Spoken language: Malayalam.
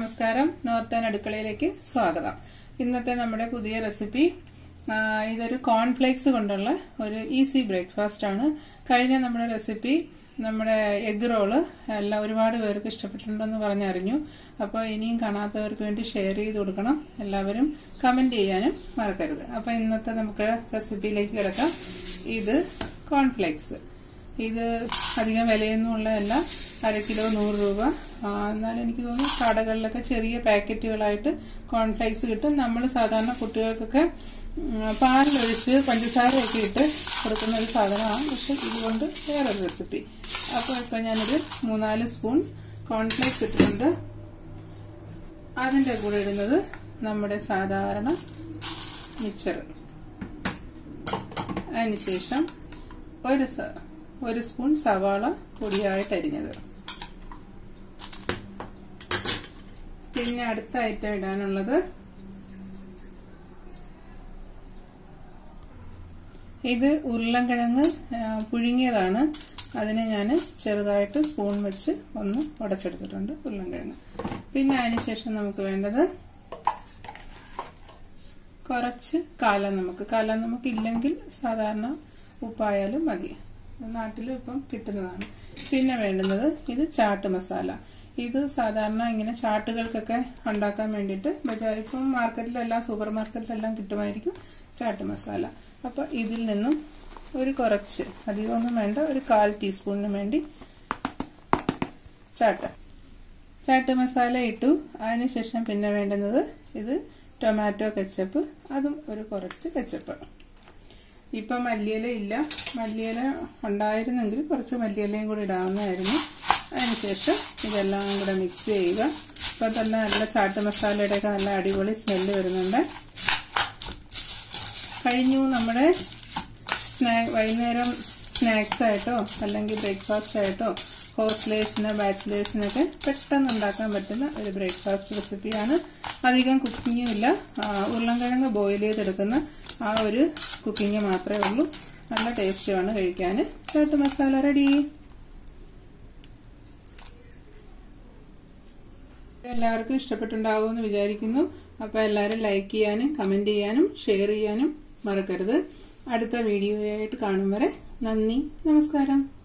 നമസ്കാരം നോർത്തേൺ അടുക്കളയിലേക്ക് സ്വാഗതം ഇന്നത്തെ നമ്മുടെ പുതിയ റെസിപ്പി ആ, ഇതൊരു കോൺഫ്ലേക്സ് കൊണ്ടുള്ള ഒരു ഈസി ബ്രേക്ക്ഫാസ്റ്റ് ആണ് കഴിഞ്ഞ നമ്മുടെ റെസിപ്പി നമ്മുടെ എഗ് റോള് എല്ലാം ഒരുപാട് പേർക്ക് ഇഷ്ടപ്പെട്ടിട്ടുണ്ടെന്ന് പറഞ്ഞറിഞ്ഞു അപ്പോൾ ഇനിയും കാണാത്തവർക്ക് വേണ്ടി ഷെയർ ചെയ്ത് കൊടുക്കണം എല്ലാവരും കമന്റ് ചെയ്യാനും മറക്കരുത് അപ്പോൾ ഇന്നത്തെ നമുക്ക് റെസിപ്പിയിലേക്ക് കിടക്കാം ഇത് കോൺഫ്ലേക്സ് ഇത് അധികം വിലയൊന്നും ഉള്ളതല്ല അര കിലോ നൂറ് രൂപ ആ, എന്നാലും എനിക്ക് തോന്നുന്നു കടകളിലൊക്കെ ചെറിയ പാക്കറ്റുകളായിട്ട് കോൺഫ്ലേക്സ് കിട്ടും നമ്മൾ സാധാരണ കുട്ടികൾക്കൊക്കെ ഉം, പാലിലൊഴിച്ച് പഞ്ചസാരയൊക്കെ ഇട്ട് കൊടുക്കുന്ന ഒരു സാധനമാണ് പക്ഷെ ഇതുകൊണ്ട് വേറൊരു റെസിപ്പി അപ്പോൾ ഇപ്പം ഞാനൊരു മൂന്നാല് സ്പൂൺ കോൺഫ്ലേക്സ് ഇട്ടിട്ടുണ്ട് അതിൻ്റെ കൂടെ ഇടുന്നത് നമ്മുടെ സാധാരണ മിക്സർ അതിനുശേഷം ഒരു സ- ഒരു സ്പൂൺ സവാള പൊടിയായിട്ട് അരിഞ്ഞത് പിന്നെ അടുത്ത ഐറ്റം ഇടാനുള്ളത് ഇത് ഉരുളൻകിഴങ്ങ് ആ, പുഴുങ്ങിയതാണ് അതിനെ ഞാൻ ചെറുതായിട്ട് സ്പൂൺ വെച്ച് ഒന്ന് ഉടച്ചെടുത്തിട്ടുണ്ട് ഉരുളൻകിഴങ്ങ് പിന്നെ അതിനുശേഷം നമുക്ക് വേണ്ടത് കുറച്ച് കാലം നമുക്ക് കാലം നമുക്ക് ഇല്ലെങ്കിൽ സാധാരണ ഉപ്പായാലും മതി നാട്ടിലും ഇപ്പം കിട്ടുന്നതാണ് പിന്നെ വേണ്ടുന്നത് ഇത് ചാട്ട് മസാല ഇത് സാധാരണ ഇങ്ങനെ ചാട്ടുകൾക്കൊക്കെ ഉണ്ടാക്കാൻ വേണ്ടിയിട്ട് ബജാ ഇപ്പം മാർക്കറ്റിലെല്ലാം സൂപ്പർ മാർക്കറ്റിലെല്ലാം കിട്ടുമായിരിക്കും ചാട്ട് മസാല അപ്പൊ ഇതിൽ നിന്നും ഒരു കുറച്ച് അധികമൊന്നും വേണ്ട ഒരു കാൽ ടീസ്പൂണിന് വേണ്ടി ചാട്ട് ചാട്ട് മസാല ഇട്ടു അതിനുശേഷം പിന്നെ വേണ്ടുന്നത് ഇത് ടൊമാറ്റോ കെച്ചപ്പ് അതും ഒരു കുറച്ച് കെച്ചപ്പ് ഇപ്പൊ മല്ലിയില ഇല്ല മല്ലിയില ഉണ്ടായിരുന്നെങ്കിൽ കുറച്ച് മല്ലിയിലയും കൂടി ഇടാവുന്നതായിരുന്നു അതിനുശേഷം ഇതെല്ലാം കൂടെ മിക്സ് ചെയ്യുക ഇപ്പൊ തന്നെ നല്ല ചാട്ട് മസാലയുടെയൊക്കെ നല്ല അടിപൊളി സ്മെല്ല് വരുന്നുണ്ട് കഴിഞ്ഞു നമ്മുടെ സ്നാക്ക് വൈകുന്നേരം സ്നാക്സ് ആയിട്ടോ അല്ലെങ്കിൽ ബ്രേക്ക്ഫാസ്റ്റ് ആയിട്ടോ ഹോസ്റ്റലേഴ്സിന് ബാച്ചിലേഴ്സിനൊക്കെ പെട്ടെന്ന് ഉണ്ടാക്കാൻ പറ്റുന്ന ഒരു ബ്രേക്ക്ഫാസ്റ്റ് റെസിപ്പിയാണ് അധികം കുക്കിങ്ങും ഇല്ല ആ, ഉരുളൻകിഴങ്ങ് ബോയിൽ ചെയ്തെടുക്കുന്ന ആ ഒരു കുക്കിംഗ് മാത്രമേ ഉള്ളൂ നല്ല ടേസ്റ്റുമാണ് കഴിക്കാൻ ചാട്ട് മസാല റെഡി എല്ലാവർക്കും ഇഷ്ടപ്പെട്ടുണ്ടാവുമെന്ന് വിചാരിക്കുന്നു അപ്പോൾ എല്ലാവരും ലൈക്ക് ചെയ്യാനും കമന്റ് ചെയ്യാനും ഷെയർ ചെയ്യാനും മറക്കരുത് അടുത്ത വീഡിയോയായിട്ട് കാണും വരെ നന്ദി നമസ്കാരം